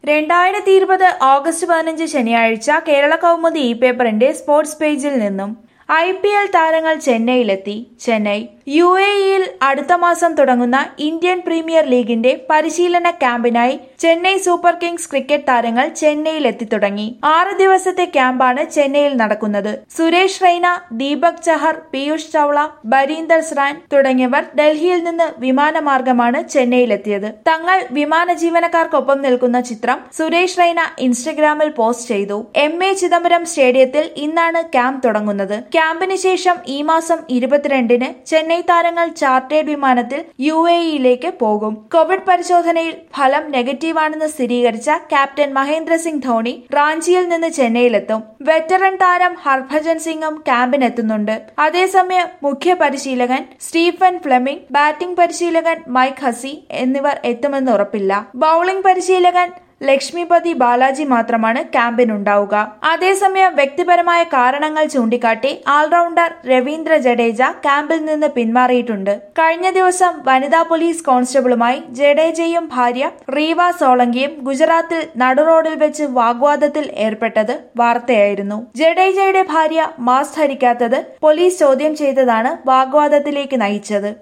രണ്ടായിരത്തി ഇരുപത് ഓഗസ്റ്റ് പതിനഞ്ച് ശനിയാഴ്ച കേരള കൗമുദി ഇ പേപ്പറിന്റെ സ്പോർട്സ് പേജിൽ നിന്നും ഐ പി എൽ താരങ്ങൾ ചെന്നൈയിലെത്തി ചെന്നൈ യു എ ഇയിൽ അടുത്ത മാസം തുടങ്ങുന്ന ഇന്ത്യൻ പ്രീമിയർ ലീഗിന്റെ പരിശീലന ക്യാമ്പിനായി ചെന്നൈ സൂപ്പർ കിങ്സ് ക്രിക്കറ്റ് താരങ്ങൾ ചെന്നൈയിൽ എത്തിത്തുടങ്ങി ആറ് ദിവസത്തെ ക്യാമ്പാണ് ചെന്നൈയിൽ നടക്കുന്നത് സുരേഷ് റൈന ദീപക് ചഹർ പീയൂഷ് ചൌള ബരീന്ദർ സ്രാൻ തുടങ്ങിയവർ ഡൽഹിയിൽ നിന്ന് വിമാനമാർഗമാണ് ചെന്നൈയിലെത്തിയത് തങ്ങൾ വിമാന ജീവനക്കാർക്കൊപ്പം നിൽക്കുന്ന ചിത്രം സുരേഷ് റൈന ഇൻസ്റ്റഗ്രാമിൽ പോസ്റ്റ് ചെയ്തു എം എ ചിദംബരം സ്റ്റേഡിയത്തിൽ ഇന്നാണ് ക്യാമ്പ് തുടങ്ങുന്നത് ക്യാമ്പിന് ശേഷം ഈ മാസം ഇരുപത്തിരണ്ടിന് ചെന്നൈ താരങ്ങൾ ചാർട്ടേഡ് വിമാനത്തിൽ യു എ ഇയിലേക്ക് പോകും കോവിഡ് പരിശോധനയിൽ ഫലം നെഗറ്റീവാണെന്ന് സ്ഥിരീകരിച്ച ക്യാപ്റ്റൻ മഹേന്ദ്ര സിംഗ് ധോണി റാഞ്ചിയിൽ നിന്ന് ചെന്നൈയിലെത്തും വെറ്ററൻ താരം ഹർഭജൻ സിംഗും ക്യാമ്പിനെത്തുന്നുണ്ട് അതേസമയം മുഖ്യ പരിശീലകൻ സ്റ്റീഫൻ ഫ്ലെമിംഗ് ബാറ്റിംഗ് പരിശീലകൻ മൈക്ക് ഹസി എന്നിവർ എത്തുമെന്ന് ഉറപ്പില്ല ബൌളിംഗ് പരിശീലകൻ ലക്ഷ്മിപതി ബാലാജി മാത്രമാണ് ക്യാമ്പിനുണ്ടാവുക അതേസമയം വ്യക്തിപരമായ കാരണങ്ങൾ ചൂണ്ടിക്കാട്ടി ഓൾറൗണ്ടർ രവീന്ദ്ര ജഡേജ ക്യാമ്പിൽ നിന്ന് പിന്മാറിയിട്ടുണ്ട് കഴിഞ്ഞ ദിവസം വനിതാ പോലീസ് കോൺസ്റ്റബിളുമായി ജഡേജയും ഭാര്യ റീവ സോളങ്കിയും ഗുജറാത്തിൽ നടുറോഡിൽ വെച്ച് വാഗ്വാദത്തിൽ ഏർപ്പെട്ടത് വാർത്തയായിരുന്നു ജഡേജയുടെ ഭാര്യ മാസ്ക് ധരിക്കാത്തത് പോലീസ് ചോദ്യം ചെയ്തതാണ് വാഗ്വാദത്തിലേക്ക് നയിച്ചത്